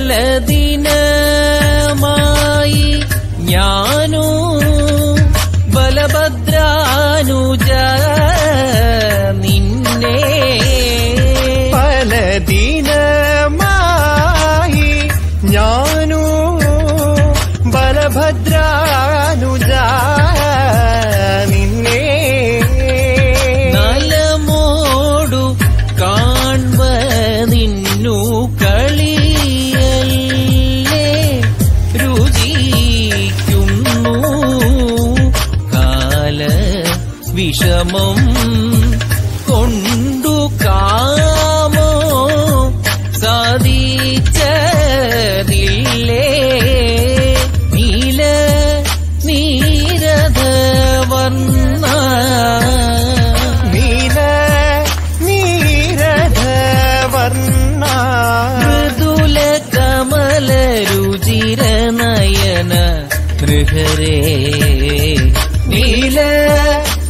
ദിനമായി ഞാനു ബലഭദ്രാനുജ നിന്നെ പല ദിനമായി ഞാനു ബലഭദ്രാനുജ നിന്നെ നലമോടു കാൺവതിന്നു കളിയല്ലേ രുചിക്കുന്നു കാല വിഷമം കൊണ്ടു കാമോ സാധിച്ചതില്ലേ നീല നീരഥ വർണ്ണ നീല നീരധവർണ്ണ മൃദുല കമല രുചിര നയന നൃഹരേ നീല